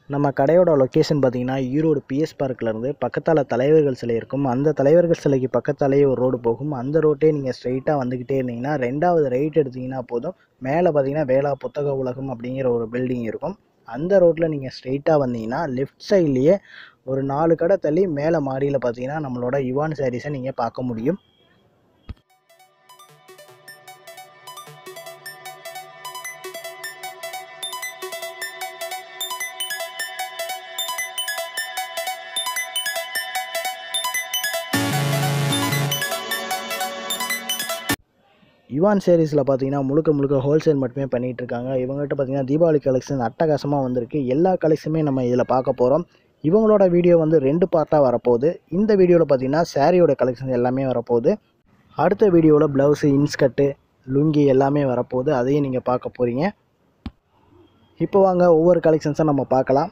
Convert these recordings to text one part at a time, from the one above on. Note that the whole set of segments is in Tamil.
நம்ம கடையோட லொக்கேஷன் பார்த்தீங்கன்னா ஈரோடு பிஎஸ் பார்க்லேருந்து பக்கத்தால் தலைவர்கள் சிலை இருக்கும் அந்த தலைவர்கள் சிலைக்கு பக்கத்தாலேயே ஒரு ரோடு போகும் அந்த ரோட்டே நீங்கள் ஸ்ட்ரைட்டாக வந்துக்கிட்டே இருந்தீங்கன்னா ரெண்டாவது ரைட் எடுத்தீங்கன்னா போதும் மேலே பார்த்தீங்கன்னா வேளா புத்தக உலகம் அப்படிங்கிற ஒரு பில்டிங் இருக்கும் அந்த ரோட்டில் நீங்கள் ஸ்ட்ரைட்டாக வந்தீங்கன்னா லெஃப்ட் சைட்லேயே ஒரு நாலு கடை தள்ளி மேலே மாடியில் பார்த்தீங்கன்னா நம்மளோட யுவான் சாரீஸை நீங்கள் பார்க்க முடியும் யுவான் சேரீஸில் பார்த்தீங்கன்னா முழுக்க முழுக்க ஹோல்சேல் மட்டுமே பண்ணிகிட்டு இருக்காங்க இவங்ககிட்ட பார்த்தீங்கன்னா தீபாவளி கலெக்ஷன் அட்டகாசமாக வந்திருக்கு எல்லா கலெக்ஷனுமே நம்ம இதில் பார்க்க போகிறோம் இவங்களோட வீடியோ வந்து ரெண்டு பார்ட்டாக வரப்போகுது இந்த வீடியோவில் பார்த்தீங்கன்னா சாரியோட கலெக்ஷன் எல்லாமே வரப்போகுது அடுத்த வீடியோவில் ப்ளவுஸு இன்ஸ்கர்ட்டு லுங்கி எல்லாமே வரப்போகுது அதையும் நீங்கள் பார்க்க போகிறீங்க இப்போ வாங்க ஒவ்வொரு கலெக்ஷன்ஸாக நம்ம பார்க்கலாம்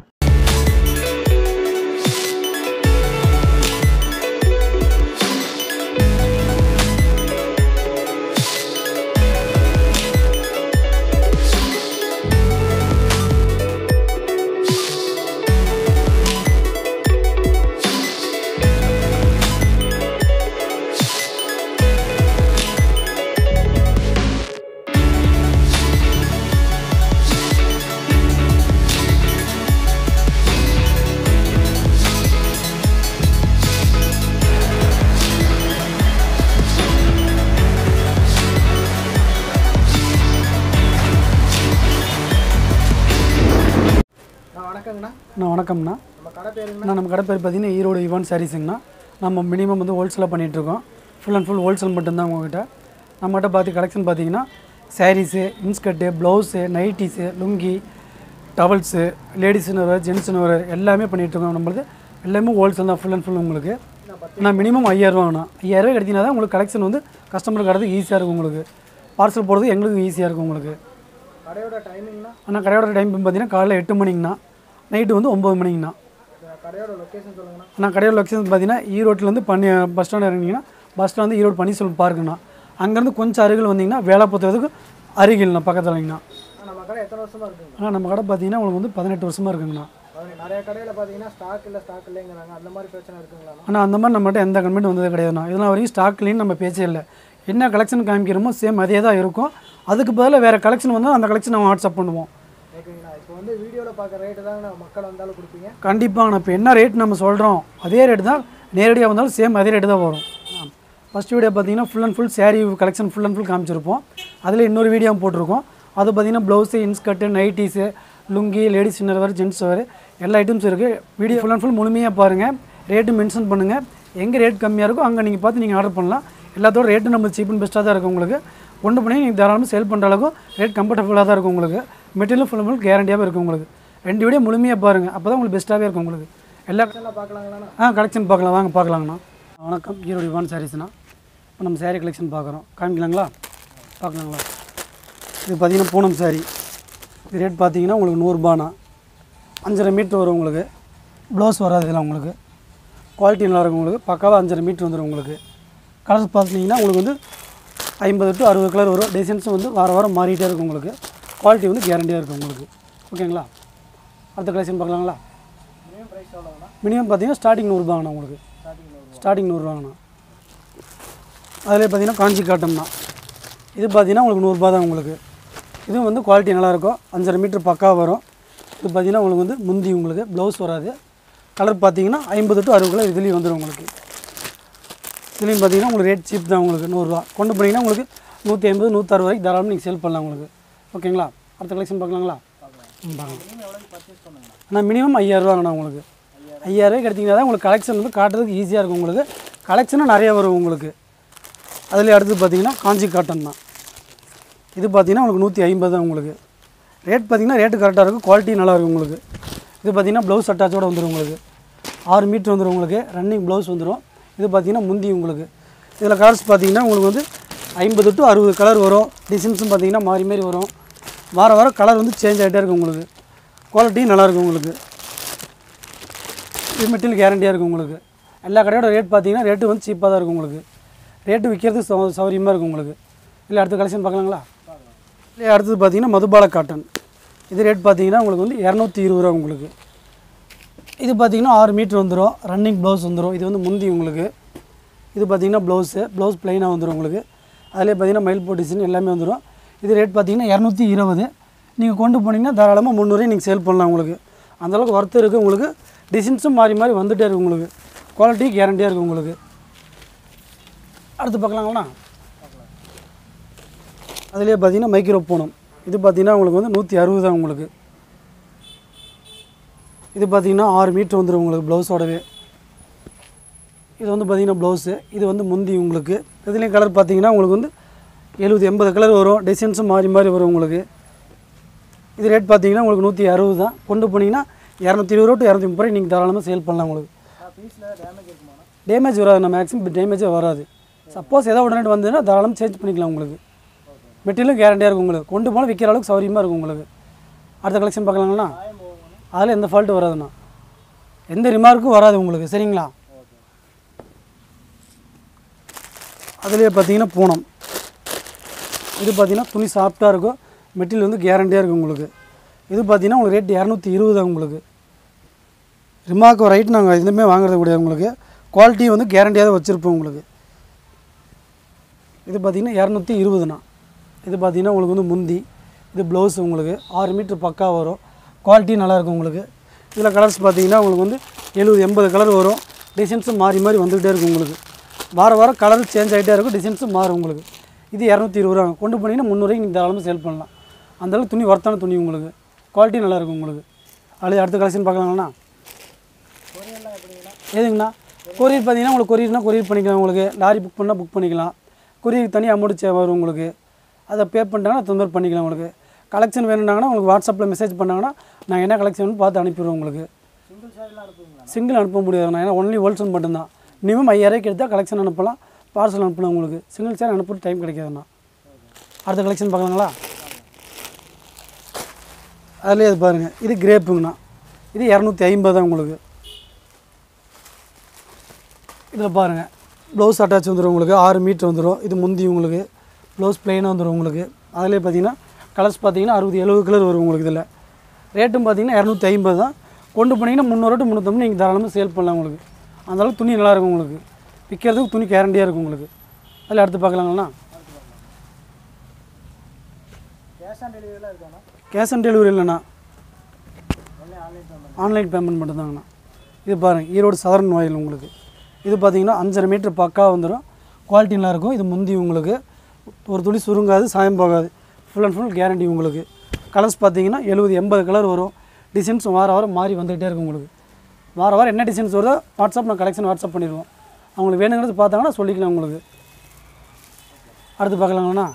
வணக்கங்கண்ணா அண்ணா வணக்கம்ண்ணா நம்ம கடை பேருங்கண்ணா அண்ணா நம்ம கடை பேர் பார்த்தீங்கன்னா ஈரோடு யுவான் சாரீஸுங்கண்ணா நம்ம மினிமம் வந்து ஹோல்சேலாக பண்ணிகிட்ருக்கோம் ஃபுல் அண்ட் ஃபுல் ஹோல்சேல் மட்டும்தான் உங்ககிட்ட நம்மகிட்ட பார்த்து கலெக்ஷன் பார்த்தீங்கன்னா saris inskirt blouse nighties lungi towels லேடிஸ்னு வர ஜென்ஸ்னு வர எல்லாமே பண்ணிகிட்ருக்கோம் நம்மளுக்கு எல்லாமே ஹோல்சேல் தான் ஃபுல் அண்ட் ஃபுல் உங்களுக்கு நான் மினிமம் ஐயாயிரரூவாங்கண்ணா ஐயாயிரரூவா கிடைச்சினா தான் உங்களுக்கு கலெக்ஷன் வந்து கஸ்டமருக்கு வரதுக்கு ஈஸியாக இருக்கும் உங்களுக்கு பார்சல் போடுறது எங்களுக்கு ஈஸியாக இருக்கும் உங்களுக்கு கடையோட டைமிங்னா ஆனால் கடையோட டைம் பார்த்தீங்கன்னா காலைல எட்டு மணிங்கண்ணா நைட்டு வந்து ஒம்பது மணிங்கண்ணா கடையோட லொக்கேஷன் சொல்லுங்கண்ணா நான் கடையோட லொக்கேஷன் பார்த்தீங்கன்னா ஈரோட்டிலேருந்து பண்ணி பஸ் ஸ்டாண்ட் இறங்கினீங்கன்னா பஸ் ஸ்டாண்ட் வந்து ஈரோடு பன்னீர்செல்வம் பார்க்குண்ணா அங்கேருந்து கொஞ்சம் அருகில் வந்தீங்கன்னா வேலை பொறுத்தவரைக்கும் அருகில்ண்ணா பக்கத்துலங்கண்ணா நம்ம கடை எத்தனை வருஷமாக இருக்குங்க ஆனால் நம்ம கடை பார்த்தீங்கன்னா உங்களுக்கு வந்து பதினெட்டு வருஷமாக இருக்குங்கண்ணா நிறைய கடையில் பார்த்தீங்கன்னா ஸ்டாக் இல்லை ஸ்டாக் இல்லைங்கிறாங்க அந்த மாதிரி பிரச்சனை இருக்குங்களா ஆனால் அந்த மாதிரி நம்மகிட்ட எந்த கம்பெனி வந்தது கிடையாதுண்ணா இதெல்லாம் வரையும் ஸ்டாக்லேயும் நம்ம பேச்சே இல்லை என்ன கலெக்ஷன் காமிக்கிறோமோ சேம் அதே தான் இருக்கும் அதுக்கு பதிலாக வேறு கலெக்ஷன் வந்தால் அந்த கலெக்ஷன் நம்ம வாட்ஸ்அப் பண்ணுவோம் ஓகேங்கண்ணா இப்போ வந்து வீடியோவில் பார்க்குற ரேட்டு தாங்க மக்கள் வந்தாலும் கொடுப்பீங்க கண்டிப்பாக இப்போ என்ன ரேட் நம்ம சொல்கிறோம் அதே ரேட் தான் நேரடியாக வந்தாலும் சேம் அதே ரேட்டு தான் வரும் ஃபஸ்ட் வீடியோ பார்த்தீங்கன்னா full and full saree collection full and full காமிச்சிருப்போம் அதில் இன்னொரு வீடியோ போட்டிருக்கோம் அது பார்த்தீங்கன்னா blouse inskirt nighties lungi ladies inner வேறு ஜென்ஸ் வேறு எல்லா ஐட்டம்ஸ் இருக்குது வீடியோ ஃபுல் அண்ட் ஃபுல் முழுமையாக பாருங்கள் ரேட்டு மென்ஷன் பண்ணுங்கள் எங்கே ரேட் கம்மியாக இருக்கோ அங்கே நீங்கள் பார்த்து நீங்கள் ஆர்டர் பண்ணலாம் எல்லாத்தோட ரேட்டு நம்ம சீப் அண்ட் பெஸ்ட்டாக தான் இருக்கும் உங்களுக்கு ஒன்று பண்ணி நீங்கள் தாராளமாக சேல் பண்ணுற அளவுக்கு ரேட் கம்ஃபர்டபுளாக தான் இருக்கும் உங்களுக்கு மெட்டீரியல் ஃபுல் அண்ட் ஃபுல் கேரண்டியாகவே இருக்கும் உங்களுக்கு ரெண்டு வீடியோ முழுமையாக பாருங்கள் அப்போ தான் உங்களுக்கு பெஸ்ட்டாகவே இருக்கும் உங்களுக்கு எல்லா பார்க்கலாங்களாண்ணா ஆ கலெக்ஷன் பார்க்கலாம் வாங்க பார்க்கலாங்கண்ணா வணக்கம் ஈரோடு இவான் சாரீஸ்ண்ணா இப்போ நம்ம saree கலெக்ஷன் பார்க்குறோம் காமிக்கலாங்களா பார்க்கலாங்களா இது பார்த்தீங்கன்னா பூனம் saree இது ரேட் பார்த்தீங்கன்னா உங்களுக்கு நூறுரூபாண்ணா அஞ்சரை மீட்ரு வரும் உங்களுக்கு ப்ளவுஸ் வராது இதெல்லாம் உங்களுக்கு குவாலிட்டி நல்லா இருக்கும் உங்களுக்கு பக்காவாக அஞ்சரை மீட்ரு வந்துடும் உங்களுக்கு கலர்ஸ் பார்த்தீங்கன்னா உங்களுக்கு வந்து ஐம்பது டு அறுபது கலர் வரும் டிசைன்ஸும் வந்து வார வாரம் மாறிட்டே இருக்கும் உங்களுக்கு குவாலிட்டி வந்து கேரண்டியாக இருக்கும் உங்களுக்கு ஓகேங்களா அடுத்த கலெக்ஷன் பார்க்கலாங்களா மினிமம் பார்த்தீங்கன்னா ஸ்டார்டிங் நூறுரூபாங்கண்ணா உங்களுக்கு ஸ்டார்டிங் நூறுரூவாங்கண்ணா அதில் பார்த்தீங்கன்னா காஞ்சி காட்டம்னா இது பார்த்தீங்கன்னா உங்களுக்கு நூறுரூபா தான் உங்களுக்கு இதுவும் வந்து குவாலிட்டி நல்லாயிருக்கும் அஞ்சரை மீட்டர் பக்காவாக வரும் இது பார்த்தீங்கன்னா உங்களுக்கு வந்து முந்தி உங்களுக்கு ப்ளவுஸ் வராது கலர் பார்த்தீங்கன்னா ஐம்பது டு அறுபது கலர் இதுலேயும் வந்துடும் உங்களுக்கு இதுலேயும் பார்த்தீங்கன்னா உங்களுக்கு ரேட் சீப் தான் உங்களுக்கு நூறுரூவா கொண்டு போனீங்கன்னா உங்களுக்கு நூற்றி ஐம்பது நூற்றறுபது வரைக்கும் தாராளமாக நீங்கள் சேல் பண்ணலாம் உங்களுக்கு ஓகேங்களா அடுத்த கலெக்ஷன் பார்க்கலாங்களா ம் பார்க்கலாம் ஆனால் மினிமம் ஐயாயிரரூவாங்கண்ணா உங்களுக்கு ஐயாயிரரூவாய்க்கு எடுத்தீங்கன்னா தான் உங்களுக்கு கலெக்ஷன் வந்து காட்டுறதுக்கு ஈஸியாக இருக்கும் உங்களுக்கு கலெக்ஷனும் நிறைய வரும் உங்களுக்கு அதில் அடுத்து பார்த்தீங்கன்னா காஞ்சி காட்டன் தான் இது பார்த்தீங்கன்னா உங்களுக்கு நூற்றி ஐம்பது தான் உங்களுக்கு ரேட் பார்த்தீங்கன்னா ரேட்டு கரெக்டாக இருக்கும் குவாலிட்டி நல்லா இருக்கும் உங்களுக்கு இது பார்த்தீங்கன்னா ப்ளவுஸ் அட்டாச்சோட வந்துடும் உங்களுக்கு ஆறு மீட்ரு வந்துடும் உங்களுக்கு ரன்னிங் ப்ளவுஸ் வந்துடும் இது பார்த்தீங்கன்னா முந்தி உங்களுக்கு இதில் கலர்ஸ் பார்த்தீங்கன்னா உங்களுக்கு வந்து ஐம்பது டு அறுபது கலர் வரும் டிசைன்ஸும் பார்த்தீங்கன்னா மாறி மாறி வரும் வார வாரம் கலர் வந்து சேஞ்ச் ஆகிட்டே இருக்கும் உங்களுக்கு குவாலிட்டியும் நல்லாயிருக்கும் உங்களுக்கு இது மெட்டீரியல் கேரண்டியாக இருக்கும் உங்களுக்கு எல்லா கடையோட ரேட் பார்த்தீங்கன்னா ரேட்டு வந்து சீப்பாக தான் இருக்கும் உங்களுக்கு ரேட்டு விற்கிறது சௌ சௌகரியமாக இருக்கும் உங்களுக்கு இல்லை அடுத்த கலெக்ஷன் பார்க்கலாங்களா இல்லை அடுத்தது பார்த்தீங்கன்னா மதுபால காட்டன் இது ரேட் பார்த்தீங்கன்னா உங்களுக்கு வந்து இரநூத்தி இருபது ரூபா உங்களுக்கு இது பார்த்தீங்கன்னா ஆறு மீட்ரு வந்துடும் ரன்னிங் ப்ளவுஸ் வந்துடும் இது வந்து முந்தி உங்களுக்கு இது பார்த்தீங்கன்னா ப்ளவுஸு ப்ளவுஸ் ப்ளைனாக வந்துடும் உங்களுக்கு அதிலே பார்த்தீங்கன்னா மயில் போட் டிசைன் எல்லாமே வந்துடும் இது ரேட் பார்த்தீங்கன்னா இரநூத்தி இருபது நீங்கள் கொண்டு போனீங்கன்னா தாராளமாக முந்நூறு நீங்கள் சேல் பண்ணலாம் உங்களுக்கு அந்தளவுக்கு ஒர்த்து இருக்குது உங்களுக்கு டிசைன்ஸும் மாறி மாறி வந்துகிட்டே இருக்குது உங்களுக்கு குவாலிட்டி கேரண்டியாக இருக்குது உங்களுக்கு அடுத்து பார்க்கலாங்களா அதுலேயே பார்த்தீங்கன்னா மைக்ரோ பூனம் இது பார்த்தீங்கன்னா உங்களுக்கு வந்து நூற்றி அறுபது தான் உங்களுக்கு இது பார்த்தீங்கன்னா ஆறு மீட்ரு வந்துடும் உங்களுக்கு ப்ளவுஸோடவே இது வந்து பார்த்தீங்கன்னா ப்ளவுஸு இது வந்து முந்தி உங்களுக்கு இதுலேயும் கலர் பார்த்தீங்கன்னா உங்களுக்கு வந்து எழுபது எண்பது கலர் வரும் டிசைன்ஸும் மாறி மாறி வரும் உங்களுக்கு இது ரேட் பார்த்தீங்கன்னா உங்களுக்கு நூற்றி அறுபது தான் கொண்டு போனீங்கன்னா இரநூத்தி இருபது ரூபா டு இரநூத்தி முப்பது ரூபாய் நீங்கள் தாராளமாக சேல் பண்ணலாம் உங்களுக்கு டேமேஜ் வராது நம்ம மேக்ஸிமம் டேமேஜே வராது சப்போஸ் ஏதோ உடனே வந்ததுன்னா தாராளமாக சேஞ்ச் பண்ணிக்கலாம் உங்களுக்கு மெட்டீரியலும் கேரண்டியாக இருக்கும் உங்களுக்கு கொண்டு போனால் விற்கிற அளவுக்கு சௌரியமாக இருக்கும் உங்களுக்கு அடுத்த கலெக்ஷன் பார்க்கலாங்களா அதில் எந்த ஃபால்ட்டும் வராதுண்ணா எந்த ரிமார்க்கும் வராது உங்களுக்கு சரிங்களா அதுலேயே பார்த்தீங்கன்னா பூனம் இது பார்த்தீங்கன்னா துணி சாஃப்டாக இருக்கும் மெட்டீரியல் வந்து கேரண்டியாக இருக்கும் உங்களுக்கு இது பார்த்தீங்கன்னா உங்களுக்கு ரேட் இரநூத்தி இருபது உங்களுக்கு ரிமார்க்கு ரைட் நாங்கள் எதுவுமே வாங்குறது கிடையாது உங்களுக்கு குவாலிட்டி வந்து கேரண்டியாக தான் வச்சுருப்போம் உங்களுக்கு இது பார்த்தீங்கன்னா இரநூத்தி இருபதுண்ணா இது பார்த்தீங்கன்னா உங்களுக்கு வந்து முந்தி இது ப்ளவுஸ் உங்களுக்கு ஆறு மீட்ரு பக்கா வரும் குவாலிட்டி நல்லாயிருக்கும் உங்களுக்கு இதில் கலர்ஸ் பார்த்தீங்கன்னா உங்களுக்கு வந்து எழுபது எண்பது கலர் வரும் டிசைன்ஸும் மாறி மாறி வந்துக்கிட்டே இருக்கும் உங்களுக்கு வார வாரம் கலர் சேஞ்ச் ஆகிட்டே இருக்கும் டிசைன்ஸும் மாறும் உங்களுக்கு இது இரநூத்தி இருபது ரூபா கொண்டு போனீங்கன்னா முந்நூறுவாய்க்கு நீங்கள் தாராளமாக சேல் பண்ணலாம் அந்தளவுக்கு துணி ஒர்த்தான துணி உங்களுக்கு குவாலிட்டி நல்லாயிருக்கும் உங்களுக்கு அது அடுத்த கலெக்ஷன் பார்க்கலாங்கண்ணா எதுங்கண்ணா கொரியர் பார்த்தீங்கன்னா உங்களுக்கு கொரியர்னா கொரியர் பண்ணிக்கலாம் உங்களுக்கு லாரி புக் பண்ணால் புக் பண்ணிக்கலாம் கொரியருக்கு தனி அமௌண்ட் சே வரும் உங்களுக்கு அதை பே பண்ணிட்டாங்கன்னா அது மாதிரி பண்ணிக்கலாம் உங்களுக்கு கலெக்ஷன் வேணும்னாங்கன்னா உங்களுக்கு வாட்ஸ்அப்பில் மெசேஜ் பண்ணாங்கன்னா நாங்கள் என்ன கலெக்ஷன் பார்த்து அனுப்பிடுவோம் உங்களுக்கு சிங்கிள் அனுப்ப முடியாதுண்ணா ஏன்னா ஒன்லி ஹோல்சேல் மட்டும்தான் மினிமம் ஐயாயிரம் எடுத்தால் கலெக்ஷன் அனுப்பலாம் பார்சல் அனுப்பலாம் உங்களுக்கு சிங்கிள் சேர் அனுப்புற டைம் கிடைக்காதுண்ணா அடுத்த கலெக்ஷன் பார்க்கலாங்களா அதுலேயே அது பாருங்கள் இது கிரேப்புங்கண்ணா இது இரநூத்தி ஐம்பது தான் உங்களுக்கு இதில் பாருங்கள் ப்ளவுஸ் அட்டாச் வந்துடும் உங்களுக்கு ஆறு மீட்டர் வந்துடும் இது முந்தி உங்களுக்கு ப்ளவுஸ் பிளெயினாக வந்துடும் உங்களுக்கு அதிலே பார்த்தீங்கன்னா கலர்ஸ் பார்த்தீங்கன்னா அறுபது எழுபது கலர் வரும் உங்களுக்கு இதில் ரேட்டும் பார்த்தீங்கன்னா இரநூத்தி ஐம்பது தான் கொண்டு போனீங்கன்னா முந்நூறு டு முந்நூற்றம்பது நீங்கள் தாராளமாக சேல் பண்ணலாம் உங்களுக்கு அந்தளவுக்கு துணி நல்லா இருக்கும் உங்களுக்கு விற்கிறதுக்கு துணி கேரண்டியாக இருக்கும் உங்களுக்கு அதில் அடுத்து பார்க்கலாங்களா கேஷ் ஆன் டெலிவரிலாம் இருக்காண்ணா கேஷ் ஆன் டெலிவரி இல்லைண்ணா ஆன்லைன் பேமெண்ட் மட்டும்தாங்கண்ணா இது பாருங்கள் ஈரோடு சதரன் வாயில் உங்களுக்கு இது பார்த்தீங்கன்னா அஞ்சரை மீட்டர் பக்கா வந்துடும் குவாலிட்டி நல்லா இருக்கும் இது முந்தி உங்களுக்கு ஒரு துளி சுருங்காது சாயம் போகாது ஃபுல் அண்ட் ஃபுல் கேரண்டி உங்களுக்கு கலர்ஸ் பார்த்தீங்கன்னா எழுபது எண்பது கலர் வரும் டிசைன்ஸ் வார வாரம் மாறி வந்துகிட்டே இருக்கும் உங்களுக்கு வார வாரம் என்ன டிசைன்ஸ் வருதோ வாட்ஸ்அப் நான் கலெக்ஷன் வாட்ஸ்அப் பண்ணிடுவோம் அவங்களுக்கு வேணுங்கிறது பார்த்தாங்கன்னா சொல்லிக்கலாம் உங்களுக்கு அடுத்து பார்க்கலாங்கண்ணா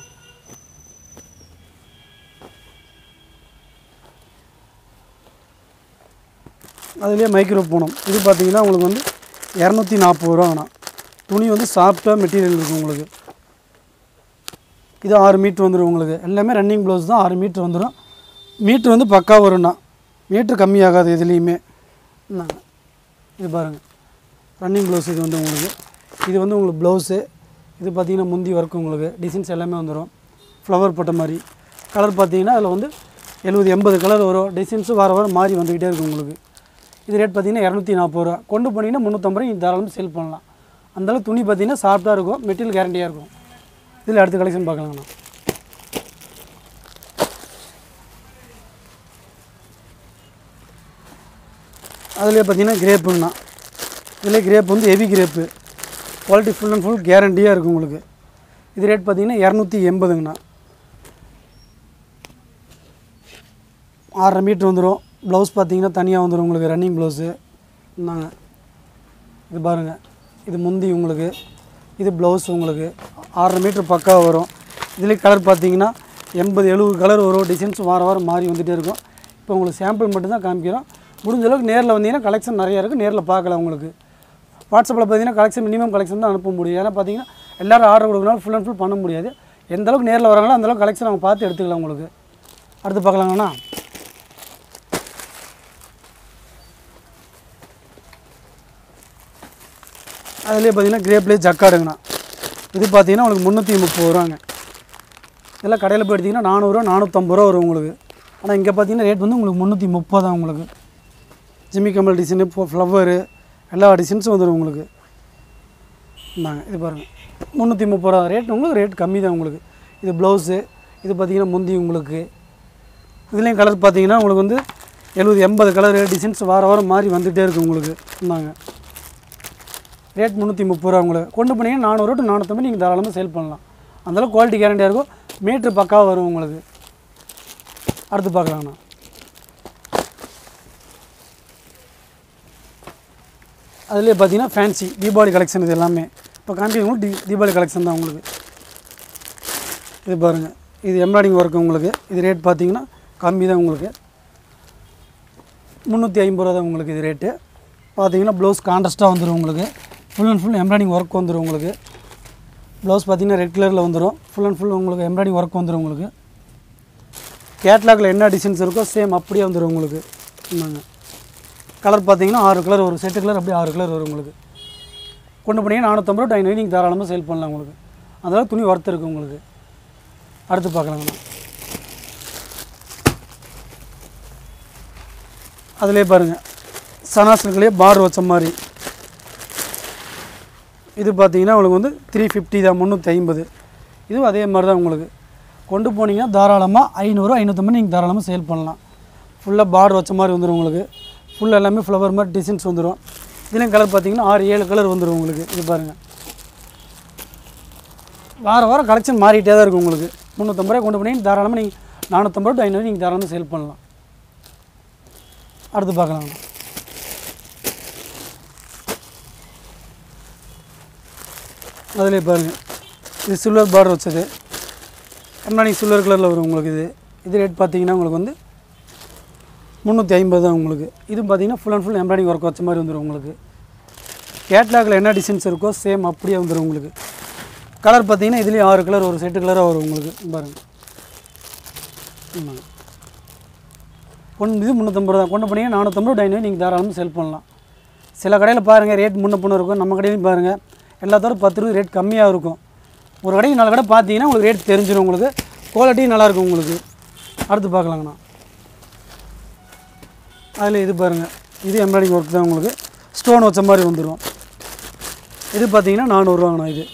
அதுலேயே மைக்ரோ போனோம் இது பார்த்தீங்கன்னா உங்களுக்கு வந்து இரநூத்தி நாற்பது ரூபா வேணாம் துணி வந்து சாஃப்டாக மெட்டீரியல் இருக்கும் உங்களுக்கு இது ஆறு மீட்ரு வந்துடும் உங்களுக்கு எல்லாமே ரன்னிங் ப்ளவுஸ் தான் ஆறு மீட்ரு வந்துடும் மீட்ரு வந்து பக்கா வரும்ண்ணா மீட்ரு கம்மியாகாது எதுலேயுமே இந்தாங்க இது பாருங்கள் ரன்னிங் ப்ளவுஸ் இது வந்து உங்களுக்கு இது வந்து உங்களுக்கு ப்ளவுஸு இது பார்த்தீங்கன்னா முந்தி ஒர்க் உங்களுக்கு டிசைன்ஸ் எல்லாமே வந்துடும் ஃப்ளவர் போட்ட மாதிரி கலர் பார்த்தீங்கன்னா அதில் வந்து எழுபது எண்பது கலர் வரும் டிசைன்ஸும் வார வாரம் மாறி வந்துக்கிட்டே இருக்கும் உங்களுக்கு இது ரேட் பார்த்தீங்கன்னா இரநூத்தி நாற்பது ரூபா கொண்டு போனீங்கன்னா முந்நூற்றம்பது ரூபாய் நீங்கள் தாராளமாக சேல் பண்ணலாம் அந்தளவுக்கு துணி பார்த்தீங்கன்னா சாஃப்டாக இருக்கும் மெட்டீரியல் கேரண்டியாக இருக்கும் இதில் அடுத்த கலெக்ஷன் பார்க்கலாங்கண்ணா அதுலேயே பார்த்தீங்கன்னா கிரேப்புங்கண்ணா இதில் கிரேப் வந்து heavy crepe quality full and full கேரண்டியாக இருக்கும் உங்களுக்கு இது ரேட் பார்த்தீங்கன்னா இரநூத்தி எண்பதுங்கண்ணா ஆறரை மீட்ரு வந்துடும் ப்ளவுஸ் பார்த்தீங்கன்னா தனியாக வந்துடும் உங்களுக்கு ரன்னிங் ப்ளவுஸு இந்தாங்க இது பாருங்கள் இது முந்தி உங்களுக்கு இது ப்ளவுஸ் உங்களுக்கு ஆறரை மீட்ரு பக்கா வரும் இதுலேயே கலர் பார்த்தீங்கன்னா எண்பது எழுபது கலர் வரும் டிசைன்ஸ் வார வாரம் மாறி வந்துகிட்டே இருக்கும் இப்போ உங்களுக்கு சாம்பிள் மட்டும்தான் காமிக்கிறோம் முடிஞ்ச அளவுக்கு நேரில் வந்தீங்கன்னா கலெக்ஷன் நிறையா இருக்குது நேரில் பார்க்கலாம் உங்களுக்கு வாட்ஸ்அப்பில் பார்த்தீங்கன்னா கலெக்ஷன் மினிமம் கலெக்ஷன் தான் அனுப்ப முடியும் ஏன்னா பார்த்தீங்கன்னா எல்லோரும் ஆர்டர் கொடுக்கறனால ஃபுல் அண்ட் ஃபுல் பண்ண முடியாது எந்த அளவுக்கு நேரில் வராங்களோ அந்த அளவுக்கு கலெக்ஷன் அவங்க பார்த்து எடுத்துக்கலாம் உங்களுக்கு அடுத்து பார்க்கலாங்கண்ணா அதுலேயே பார்த்தீங்கன்னா கிரேப்லேயே ஜக்காடுங்கண்ணா இது பார்த்தீங்கன்னா உங்களுக்கு முந்நூற்றி முப்பது ரூபாங்க இதெல்லாம் கடையில் போய் எடுத்திங்கன்னா நானூறுரூவா நானூற்றம்பது ரூபா வரும் உங்களுக்கு ஆனால் இங்கே பார்த்தீங்கன்னா ரேட் வந்து உங்களுக்கு முந்நூற்றி முப்பது தான் உங்களுக்கு ஜிம்மி கமல் டிசைனு இப்போ ஃப்ளவரு எல்லா டிசைன்ஸும் வந்துடும் உங்களுக்கு இந்தாங்க இது பாருங்கள் முந்நூற்றி முப்பது ரூபா ரேட் உங்களுக்கு ரேட் கம்மி தான் உங்களுக்கு இது ப்ளவுஸு இது பார்த்தீங்கன்னா முந்தி உங்களுக்கு இதுலேயும் கலர் பார்த்தீங்கன்னா உங்களுக்கு வந்து எழுபது எண்பது கலர் டிசைன்ஸ் வார வாரம் மாறி வந்துகிட்டே இருக்குது உங்களுக்கு இந்தாங்க ரேட் முந்நூற்றி முப்பது ரூபா உங்களுக்கு கொண்டு போனீங்கன்னா நானூறு டு நானூற்றம்பது நீங்கள் தாராளமாக சேல் பண்ணலாம் அந்தளவுக்கு குவாலிட்டி கேரண்டியாக இருக்கும் மீட்ரு பக்காவாக வரும் உங்களுக்கு அடுத்து பார்க்கலாங்கண்ணா அதுலேயே பார்த்தீங்கன்னா ஃபேன்சி தீபாவளி கலெக்ஷன் இது எல்லாமே இப்போ காமிக்கிறவங்களுக்கு தீ தீபாவளி கலெக்ஷன் தான் உங்களுக்கு இது பாருங்கள் இது எம்ப்ராய்டிங் ஒர்க் உங்களுக்கு இது ரேட் பார்த்தீங்கன்னா கம்மி தான் உங்களுக்கு முந்நூற்றி ஐம்பது ரூபா தான் உங்களுக்கு இது ரேட்டு பார்த்தீங்கன்னா ப்ளவுஸ் கான்ட்ராஸ்ட்டாக வந்துடும் உங்களுக்கு full and full embroidering work வந்துடும் உங்களுக்கு ப்ளவுஸ் பார்த்தீங்கன்னா ரெட் கலரில் வந்துடும் ஃபுல் அண்ட் ஃபுல் உங்களுக்கு எம்ப்ராய்டிங் ஒர்க் வந்துடும் உங்களுக்கு கேட்லாகில் என்ன டிசைன்ஸ் இருக்கோ சேம் அப்படியே வந்துடும் உங்களுக்கு இந்தாங்க கலர் பார்த்தீங்கன்னா ஆறு கலர் வரும் செட்டு கலர் அப்படியே ஆறு கலர் வரும் உங்களுக்கு கொண்டு போனீங்கன்னா நானூற்றம்பது ரூபா ஐநூறு நீங்கள் தாராளமாக சேல் பண்ணலாம் உங்களுக்கு அதெல்லாம் துணி ஒர்த்து இருக்குது உங்களுக்கு அடுத்து பார்க்கலாங்கண்ணா அதிலே பாருங்கள் சனாசனுக்குள்ளேயே பார் வச்ச மாதிரி இது பார்த்தீங்கன்னா உங்களுக்கு வந்து த்ரீ ஃபிஃப்டி தான் முந்நூற்றி ஐம்பது இதுவும் அதே மாதிரி தான் உங்களுக்கு கொண்டு போனீங்கன்னா தாராளமாக ஐநூறு ஐநூற்றம்பது நீங்கள் தாராளமாக சேல் பண்ணலாம் ஃபுல்லாக பார்டர் வச்ச மாதிரி வந்துடும் உங்களுக்கு ஃபுல் எல்லாமே ஃப்ளவர் மாதிரி டிசைன்ஸ் வந்துடும் இதுலேயும் கலர் பார்த்தீங்கன்னா ஆறு ஏழு கலர் வந்துடும் உங்களுக்கு இது பாருங்கள் வாரம் வாரம் கலெக்ஷன் மாறிட்டே தான் இருக்கும் உங்களுக்கு முந்நூற்றம்பது ரூபாய் கொண்டு போனீங்கன்னா தாராளமாக நீங்கள் நானூற்றம்பது டு ஐநூறு நீங்கள் தாராளமாக சேல் பண்ணலாம் அடுத்து பார்க்கலாம் அதிலே பாருங்கள் இது சில்வர் பார்டர் வச்சது கண்ணாடி சில்வர் கலரில் வரும் உங்களுக்கு இது இது ரேட் பார்த்தீங்கன்னா உங்களுக்கு வந்து முந்நூற்றி ஐம்பது தான் உங்களுக்கு இது பார்த்தீங்கன்னா full and full embroidering work வச்ச மாதிரி வந்துடும் உங்களுக்கு கேட்லாகில் என்ன டிசைன்ஸ் இருக்கோ சேம் அப்படியே வந்துடும் உங்களுக்கு கலர் பார்த்தீங்கன்னா இதுலேயும் ஆறு கலர் ஒரு செட்டு கலராக வரும் உங்களுக்கு பாருங்கள் ஆமாங்க ஒன்று இது முந்நூற்றம்பது ரூபா கொண்டு போனீங்கன்னா நானூற்றம்பது ரூபா ஐநூறு நீங்கள் தாராளமாக செல் பண்ணலாம் சில கடையில் பாருங்கள் ரேட் முன்ன பின்ன இருக்கும் நம்ம கடையிலையும் பாருங்கள் எல்லாத்தோட பத்து ரூபா ரேட் கம்மியாக இருக்கும் ஒரு கடைக்கு நாலு கடை பார்த்தீங்கன்னா உங்களுக்கு ரேட் தெரிஞ்சிடும் உங்களுக்கு குவாலிட்டியும் நல்லாயிருக்கும் உங்களுக்கு அடுத்து பார்க்கலாங்கண்ணா அதில் இது பாருங்கள் இது எம்ப்ராய்டிங் ஒர்க் தான் உங்களுக்கு ஸ்டோன் வச்ச மாதிரி வந்துடும் இது பார்த்தீங்கன்னா நானூறுரூவாங்கண்ணா இது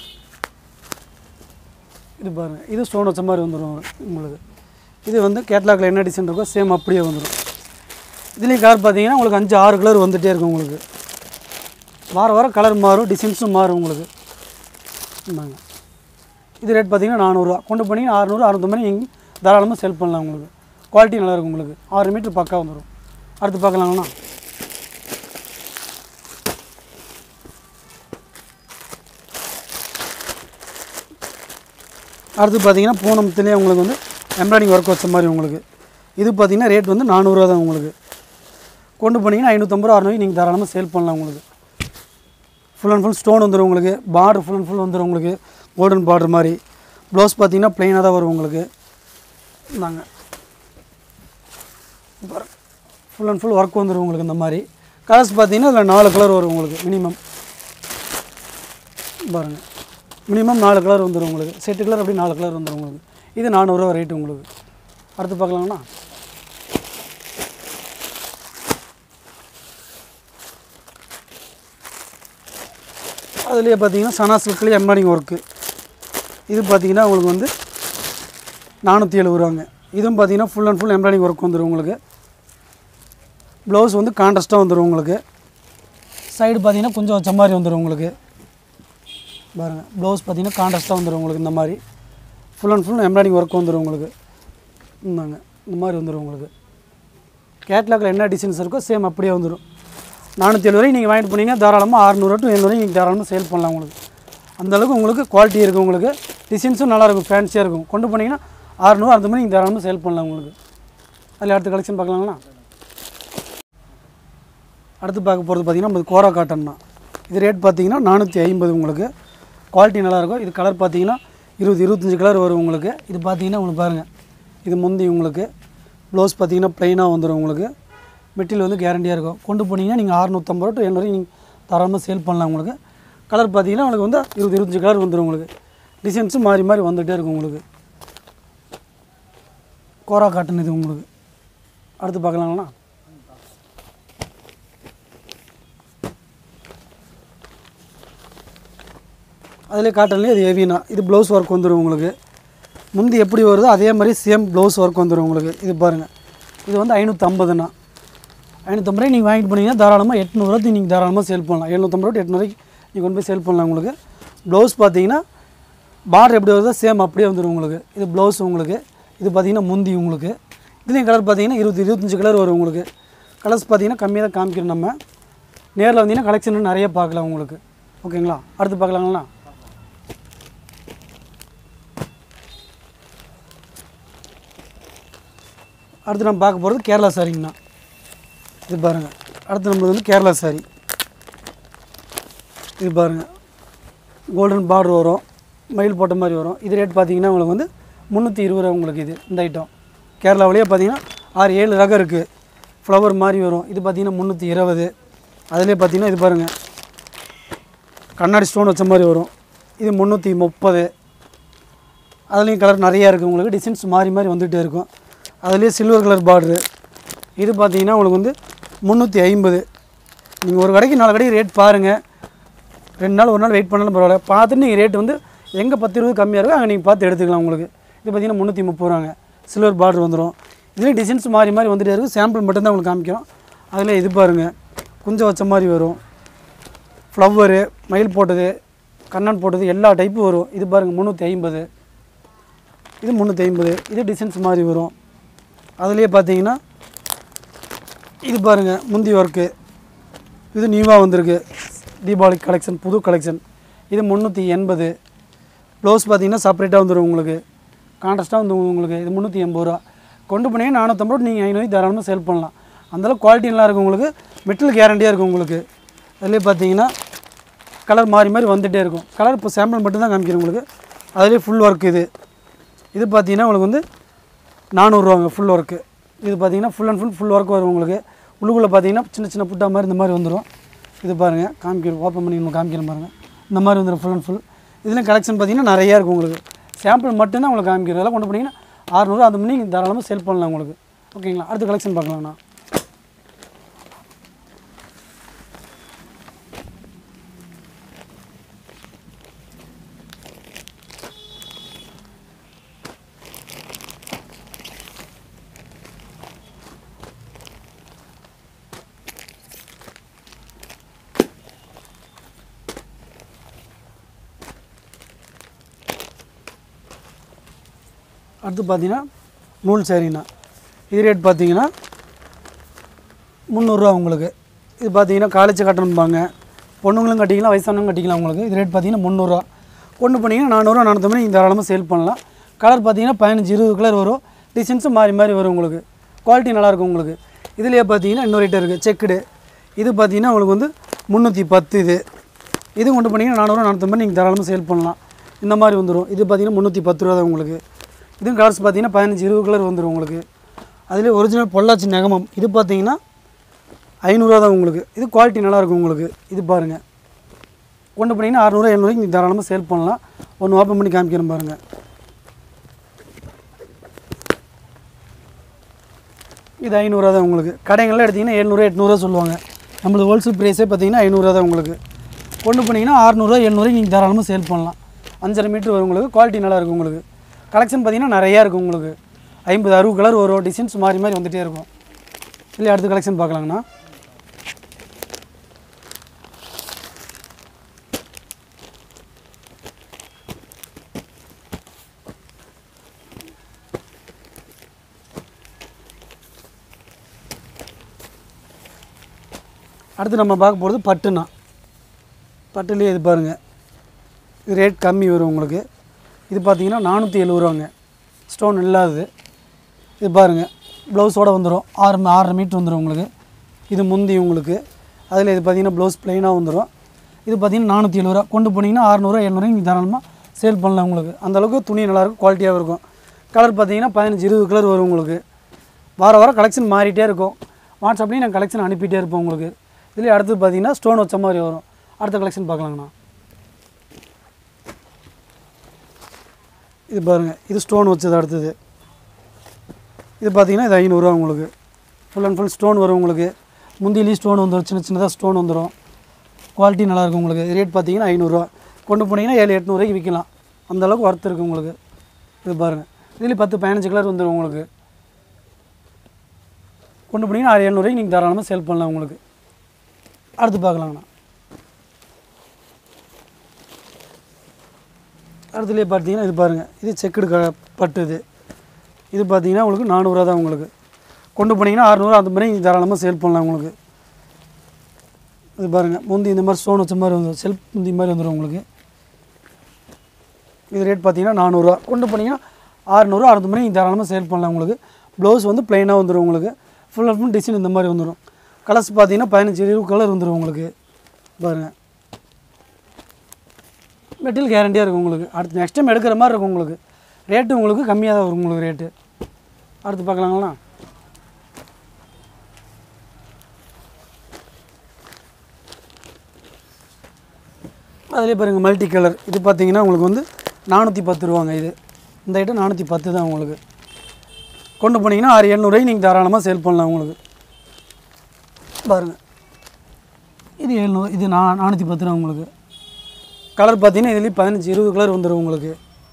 இது பாருங்கள் இது ஸ்டோன் வச்ச மாதிரி வந்துடும் உங்களுக்கு இது வந்து கேட்லாகில் என்ன டிசைன் இருக்கோ சேம் அப்படியே வந்துடும் இதுலேயும் கலர் பார்த்தீங்கன்னா உங்களுக்கு அஞ்சு ஆறு கலர் வந்துகிட்டே இருக்கும் உங்களுக்கு வார வாரம் கலர் மாறும் டிசைன்ஸும் மாறும் உங்களுக்கு இந்தாங்க இது ரேட் பார்த்தீங்கன்னா நானூறுரூவா கொண்டு போனீங்கன்னா அறநூறு அறுநூத்தம்பது நீங்கள் தாராளமாக செல் பண்ணலாம் உங்களுக்கு குவாலிட்டி நல்லாயிருக்கும் உங்களுக்கு ஆறு மீட்டர் பக்கா வந்துடும் அடுத்து பார்க்கலாங்கண்ணா அடுத்து பார்த்தீங்கன்னா பூனமத்துலேயே உங்களுக்கு வந்து எம்ப்ராய்டிங் ஒர்க் வச்ச மாதிரி உங்களுக்கு இது பார்த்தீங்கன்னா ரேட் வந்து நானூறுரூவா தான் உங்களுக்கு கொண்டு போனீங்கன்னா ஐநூற்றம்பது ரூபா அறநூறு நீங்கள் தாராளமாக சேல் பண்ணலாம் உங்களுக்கு ஃபுல் அண்ட் ஃபுல் ஸ்டோன் வந்துடும் உங்களுக்கு பார்டர் ஃபுல் அண்ட் ஃபுல் வந்துடும் உங்களுக்கு கோல்டன் பார்டர் மாதிரி ப்ளவுஸ் பார்த்தீங்கன்னா ப்ளைனாக தான் வரும் உங்களுக்கு இந்தாங்க ஃபுல் அண்ட் ஃபுல் ஒர்க் வந்துடும் உங்களுக்கு இந்த மாதிரி கலர்ஸ் பார்த்தீங்கன்னா இதில் நாலு கலர் வரும் உங்களுக்கு மினிமம் பாருங்கள் மினிமம் நாலு கலர் வந்துடும் உங்களுக்கு செட்டு கலர் அப்படி நாலு கலர் வந்துடும் உங்களுக்கு இது நானூறுரூவா ரேட்டு உங்களுக்கு அடுத்து பார்க்கலாங்கண்ணா அதுலேயே பார்த்தீங்கன்னா சனா சில்க்லேயே எம்பாடிங் ஒர்க்கு இது பார்த்தீங்கன்னா உங்களுக்கு வந்து நானூற்றி எழுபது ரூபாங்க இதுவும் பார்த்தீங்கன்னா full and full embroidering work வந்துடும் உங்களுக்கு ப்ளவுஸ் வந்து கான்ட்ராஸ்ட்டாக வந்துடும் உங்களுக்கு சைடு பார்த்தீங்கன்னா கொஞ்சம் வச்ச மாதிரி வந்துடும் உங்களுக்கு பாருங்கள் ப்ளவுஸ் பார்த்தீங்கன்னா கான்ட்ராஸ்ட்டாக வந்துடும் உங்களுக்கு இந்த மாதிரி full and full embroidering work வந்துடும் உங்களுக்கு இந்தாங்க இந்த மாதிரி வந்துடும் உங்களுக்கு கேட்லாகில் என்ன டிசைன்ஸ் இருக்கோ சேம் அப்படியே வந்துடும் நானூற்றி எழுபது நீங்கள் வாங்கிட்டு போனீங்கன்னா தாராளமாக அறநூறு டு எழுநூறு நீங்கள் தாராளமாக சேல் பண்ணலாம் உங்களுக்கு அந்தளவுக்கு உங்களுக்கு குவாலிட்டி இருக்கும் உங்களுக்கு டிசைன்ஸும் நல்லாயிருக்கும் ஃபேன்சியாக இருக்கும் கொண்டு போனீங்கன்னா அறநூறு அந்த மாதிரி நீங்கள் தாராளமாக சேல் பண்ணலாம் உங்களுக்கு அதில் அடுத்த கலெக்ஷன் பார்க்கலாங்களா அடுத்து பார்க்க போகிறது பார்த்தீங்கன்னா நம்ம கோரா காட்டன் தான் இது ரேட் பார்த்தீங்கன்னா நானூற்றி ஐம்பது உங்களுக்கு குவாலிட்டி நல்லாயிருக்கும் இது கலர் பார்த்தீங்கன்னா இருபது இருபத்தஞ்சி கலர் வரும் உங்களுக்கு இது பார்த்தீங்கன்னா உங்களுக்கு பாருங்கள் இது முந்தி உங்களுக்கு ப்ளவுஸ் பார்த்தீங்கன்னா ப்ளைனாக வந்துடும் உங்களுக்கு மெட்டீரியல் வந்து கேரண்டியாக இருக்கும் கொண்டு போனீங்கன்னா நீங்கள் அறுநூற்றம்பது ரூபா டு எண்ணூறு நீங்கள் தாராளமாக சேல் பண்ணலாம் உங்களுக்கு கலர் பார்த்தீங்கன்னா உங்களுக்கு வந்து இருபது இருபத்தஞ்சி கலர் வந்துடும் உங்களுக்கு டிசைன்ஸும் மாறி மாறி வந்துகிட்டே இருக்கும் உங்களுக்கு கோரா காட்டன் இது உங்களுக்கு அடுத்து பார்க்கலாங்களா அதிலே காட்டன்லேயே அது ஹெவினா இது ப்ளவுஸ் ஒர்க் வந்துடும் உங்களுக்கு முந்தி எப்படி வருதோ அதே மாதிரி சேம் ப்ளவுஸ் ஒர்க் வந்துடும் உங்களுக்கு இது பாருங்கள் இது வந்து ஐநூற்றம்பதுண்ணா ஐநூற்றம்பது ரூபாய் நீங்கள் வாங்கிட்டு போனீங்கன்னா தாராளமாக எட்நூறுவாய்க்கு நீங்கள் தாராளமாக சேல் பண்ணலாம் எழுநூற்றம்பது ரூபா எட்நூறுவாய்க்கு நீங்கள் கொண்டு போய் சேல் பண்ணலாம் உங்களுக்கு ப்ளவுஸ் பார்த்தீங்கன்னா பார்டர் எப்படி வருதோ சேம் அப்படியே வந்துடும் உங்களுக்கு இது ப்ளவுஸ் உங்களுக்கு இது பார்த்தீங்கன்னா முந்தி உங்களுக்கு இதுலேயும் கலர் பார்த்தீங்கன்னா இருபது இருபத்தஞ்சி கலர் வரும் உங்களுக்கு கலர்ஸ் பார்த்தீங்கன்னா கம்மியாக தான் காமிக்கிறோம் நம்ம நேரில் வந்தீங்கன்னா கலெக்ஷன் நிறைய பார்க்கலாம் உங்களுக்கு ஓகேங்களா அடுத்து பார்க்கலாங்களா அடுத்து நம்ம பார்க்க போகிறது கேரளா சாரிங்கண்ணா இது பாருங்கள் அடுத்து நம்மளது வந்து கேரளா சாரி இது பாருங்கள் கோல்டன் பார்டர் வரும் மயில் போட்ட மாதிரி வரும் இது ரேட் பார்த்தீங்கன்னா உங்களுக்கு வந்து முந்நூற்றி இருபது ரூபா உங்களுக்கு இது இந்த ஐட்டம் கேரளாவிலேயே பார்த்தீங்கன்னா ஆறு ஏழு ரகம் இருக்குது ஃப்ளவர் மாதிரி வரும் இது பார்த்தீங்கன்னா முந்நூற்றி இருபது அதிலே பார்த்தீங்கன்னா இது பாருங்கள் கண்ணாடி ஸ்டோன் வச்ச மாதிரி வரும் இது முந்நூற்றி முப்பது அதுலேயும் கலர் நிறையா இருக்குது உங்களுக்கு டிசைன்ஸ் மாறி மாறி வந்துகிட்டே இருக்கும் அதுலேயே சில்வர் கலர் பார்டரு இது பார்த்தீங்கன்னா உங்களுக்கு வந்து முந்நூற்றி ஐம்பது நீங்கள் ஒரு கடைக்கு நாலு கடைக்கு ரேட் பாருங்கள் ரெண்டு நாள் ஒரு நாள் வெயிட் பண்ணாலும் பரவாயில்ல பார்த்துட்டு நீங்கள் ரேட் வந்து எங்கே பத்து இருபது கம்மியாக இருக்கோ அங்கே நீங்கள் பார்த்து எடுத்துக்கலாம் உங்களுக்கு இது பார்த்தீங்கன்னா முந்நூற்றி முப்பது ரூபாங்க சில்வர் பார்டர் வந்துடும் இதுலேயும் டிசைன்ஸ் மாறி மாறி வந்துகிட்டே இருக்கும் சாம்பிள் மட்டும்தான் உங்களுக்கு காமிக்கிறோம் அதில் இது பாருங்கள் குஞ்சம் வச்ச மாதிரி வரும் ஃப்ளவரு மயில் போட்டது கண்ணன் போட்டது எல்லா டைப்பும் வரும் இது பாருங்கள் முந்நூற்றி ஐம்பது இது முந்நூற்றி ஐம்பது இது டிசைன்ஸ் மாதிரி வரும் அதுலேயே பார்த்தீங்கன்னா இது பாருங்கள் முந்தி ஒர்க்கு இது நியூவாக வந்திருக்கு தீபாவளி கலெக்ஷன் புது கலெக்ஷன் இது முந்நூற்றி எண்பது ப்ளவுஸ் பார்த்தீங்கன்னா செப்பரேட்டாக வந்துடும் உங்களுக்கு கான்ட்ராஸ்ட்டாக வந்து உங்களுக்கு இது முந்நூற்றி எண்பது ரூபா கொண்டு போனீங்கன்னா நானூற்றம்பது ரூபா நீங்கள் ஐநூறு தாராளமாக சேல் பண்ணலாம் அந்தளவுக்கு குவாலிட்டி நல்லா இருக்கும் உங்களுக்கு மெட்டல் கேரண்டியாக இருக்கும் உங்களுக்கு அதுலேயே பார்த்தீங்கன்னா கலர் மாறி மாறி வந்துகிட்டே இருக்கும் கலர் இப்போ சாம்பிள் மட்டும்தான் காமிக்கிறேன் உங்களுக்கு அதுலேயே ஃபுல் ஒர்க் இது இது பார்த்தீங்கன்னா உங்களுக்கு வந்து நானூறுரூவாங்க ஃபுல் ஒர்க்கு இது பார்த்தீங்கன்னா full and full full work வரும் உங்களுக்கு உள்ளுக்குள்ளே பார்த்தீங்கன்னா சின்ன சின்ன புட்டா மாதிரி இந்த மாதிரி வந்துடும் இது பாருங்கள் காமிக்கிறோம் ஓப்பன் பண்ணி நம்ம காமிக்கிறேன் பாருங்கள் இந்த மாதிரி வந்துடும் ஃபுல் அண்ட் ஃபுல் இதில் கலெக்ஷன் பார்த்தீங்கன்னா நிறையா இருக்கும் உங்களுக்கு சாம்பிள் மட்டும்தான் உங்களுக்கு காமிக்கிறோம் இதெல்லாம் கொண்டு போனீங்கன்னா அறநூறு அது பண்ணி நீங்கள் தாராளமாக செல் பண்ணலாம் உங்களுக்கு ஓகேங்களா அடுத்த கலெக்ஷன் பார்க்கலாம்ண்ணா அடுத்து பார்த்தீங்கன்னா நூல் சேரீண்ணா இது ரேட் பார்த்தீங்கன்னா முந்நூறுரூவா உங்களுக்கு இது பார்த்தீங்கன்னா காலேஜ் கட்டணும்பாங்க பொண்ணுங்களும் கட்டிக்கலாம் வயசானவங்க கட்டிக்கலாம் உங்களுக்கு இது ரேட் பார்த்தீங்கன்னா முந்நூறுரூவா கொண்டு போனீங்கன்னா நானூறுரூவா நானூற்றம்பது நீங்கள் தாராளமாக சேல் பண்ணலாம் கலர் பார்த்தீங்கன்னா பதினஞ்சு இருபது கலர் வரும் டிசைன்ஸும் மாறி மாறி வரும் உங்களுக்கு குவாலிட்டி நல்லாயிருக்கும் உங்களுக்கு இதுலேயே பார்த்தீங்கன்னா இன்னொரு ஐட்டம் இருக்குது செக்குடு இது பார்த்தீங்கன்னா உங்களுக்கு வந்து முந்நூற்றி பத்து இது இது கொண்டு போனீங்கன்னா நானூறுவா நானூற்றம்பது நீங்கள் தாராளமாக சேல் பண்ணலாம் இந்த மாதிரி வந்துடும் இது பார்த்தீங்கன்னா முந்நூற்றி பத்து ரூபா தான் உங்களுக்கு இதுவும் கலர்ஸ் பார்த்தீங்கன்னா பதினஞ்சு இருபது கலர் வந்துடும் உங்களுக்கு அதுலேயே ஒரிஜினல் பொள்ளாச்சி நகமம் இது பார்த்தீங்கன்னா ஐநூறுரூவா தான் உங்களுக்கு இது குவாலிட்டி நல்லாயிருக்கும் உங்களுக்கு இது பாருங்கள் கொண்டு போனீங்கன்னா அறநூறு எழுநூறுக்கு நீங்கள் தாராளமாக சேல் பண்ணலாம் ஒன்று ஓப்பன் பண்ணி காமிக்கிறேன் பாருங்கள் இது ஐநூறுரூவா தான் உங்களுக்கு கடைங்கள்லாம் எடுத்திங்கன்னா எழுநூறு எட்நூறுவா சொல்லுவாங்க நம்மளுக்கு ஹோல்சேல் ப்ரைஸே பார்த்தீங்கன்னா ஐநூறுரூவா தான் உங்களுக்கு கொண்டு போனீங்கன்னா அறநூறுவா எழுநூறு நீங்கள் தாராளமாக சேல் பண்ணலாம் அஞ்சரை மீட்ரு வரும் உங்களுக்கு குவாலிட்டி நல்லா இருக்கும் உங்களுக்கு கலெக்ஷன் பார்த்தீங்கன்னா நிறையா இருக்கும் உங்களுக்கு ஐம்பது அறுபது கலர் வரும் டிசைன்ஸ் மாறி மாறி வந்துகிட்டே இருக்கும் இல்லை அடுத்த கலெக்ஷன் பார்க்கலாங்கண்ணா அடுத்து நம்ம பார்க்க போகிறது பட்டுண்ணா பட்டுலேயே இது பாருங்கள் இது ரேட் கம்மி வரும் உங்களுக்கு இது பார்த்தீங்கன்னா நானூற்றி எழுபது ரூபாங்க ஸ்டோன் இல்லாதது இது பாருங்கள் ப்ளவுஸோடு வந்துடும் ஆறு ஆறரை மீட்ரு வந்துடும் உங்களுக்கு இது முந்தி உங்களுக்கு அதில் இது பார்த்தீங்கன்னா ப்ளவுஸ் ப்ளைனாக வந்துடும் இது பார்த்தீங்கன்னா நானூற்றி எழுபது ரூபா கொண்டு போனீங்கன்னா அறநூறுவா எழுநூறு நீங்கள் தாராளமாக சேல் பண்ணலாம் உங்களுக்கு அந்தளவுக்கு துணி நல்லாயிருக்கும் குவாலிட்டியாகவும் இருக்கும் கலர் பார்த்தீங்கன்னா பதினஞ்சு இருபது கலர் வரும் உங்களுக்கு வார வாரம் கலெக்ஷன் மாறிட்டே இருக்கும் வாட்ஸ்அப்லேயும் நான் கலெக்ஷன் அனுப்பிட்டே இருப்போம் உங்களுக்கு இதுலேயே அடுத்து பார்த்தீங்கன்னா ஸ்டோன் வச்ச மாதிரி வரும் அடுத்த கலெக்ஷன் பார்க்கலாங்கண்ணா இது பாருங்கள் இது ஸ்டோன் வச்சது அடுத்தது இது பார்த்தீங்கன்னா இது ஐநூறுரூவா உங்களுக்கு ஃபுல் அண்ட் ஃபுல் ஸ்டோன் வரும் உங்களுக்கு முந்திலேயும் ஸ்டோன் வந்துடும் சின்ன சின்னதாக ஸ்டோன் வந்துடும் குவாலிட்டி நல்லாயிருக்கும் உங்களுக்கு ரேட் பார்த்தீங்கன்னா ஐநூறுரூவா கொண்டு போனீங்கன்னா ஏழு எட்நூறுவாய்க்கு விற்கலாம் அந்த அளவுக்கு ஒர்த் இருக்குது உங்களுக்கு இது பாருங்கள் இதுலேயும் பத்து பதினஞ்சு கலர் வந்துடும் உங்களுக்கு கொண்டு போனீங்கன்னா ஆறு எழுநூறுவாய்க்கு நீங்கள் தாராளமாக சேல் பண்ணலாம் உங்களுக்கு அடுத்து பார்க்கலாங்கண்ணா அடுத்துலேயே பார்த்தீங்கன்னா இது பாருங்கள் இது செக்குடு க பட்டு இது இது பார்த்தீங்கன்னா உங்களுக்கு நானூறுரூவா தான் உங்களுக்கு கொண்டு போனீங்கன்னா அறநூறு அந்த மாதிரி நீங்கள் தாராளமாக சேல் பண்ணலாம் உங்களுக்கு இது பாருங்கள் முந்தி இந்த மாதிரி ஸ்டோன் வச்ச மாதிரி வந்துடும் செல்ஃப் முந்தி மாதிரி வந்துடும் உங்களுக்கு இது ரேட் பார்த்தீங்கன்னா நானூறுரூவா கொண்டு போனீங்கன்னா அறநூறு அறுநூறு மணி நீங்கள் தாராளமாக சேல் பண்ணலாம் உங்களுக்கு ப்ளவுஸ் வந்து ப்ளைனாக வந்துடும் உங்களுக்கு ஃபுல் அண்ட் ஃபுல் டிசைன் இந்த மாதிரி வந்துடும் கலர்ஸ் பார்த்தீங்கன்னா பதினஞ்சு இருபது கலர் வந்துடும் உங்களுக்கு பாருங்கள் மெட்டீரியல் கேரண்டியாக இருக்கும் உங்களுக்கு அடுத்து நெக்ஸ்ட் டைம் எடுக்கிற மாதிரி இருக்கும் உங்களுக்கு ரேட்டு உங்களுக்கு கம்மியாக தான் வரும் உங்களுக்கு ரேட்டு அடுத்து பார்க்கலாங்களா அதிலே பாருங்கள் மல்டி கலர் இது பார்த்தீங்கன்னா உங்களுக்கு வந்து நானூற்றி பத்து ரூபாங்க இது இந்த ஐட்டம் நானூற்றி பத்து தான் உங்களுக்கு கொண்டு போனீங்கன்னா ஆறு எழுநூறுவாய்க்கு நீங்கள் தாராளமாக சேல் பண்ணலாம் உங்களுக்கு பாருங்கள் இது எழுநூறு இது நா நானூற்றி பத்து ரூபா உங்களுக்கு கலர் பார்த்தீங்கன்னா இதுலேயும் பதினஞ்சு இருபது கலர் வந்துடும் உங்களுக்கு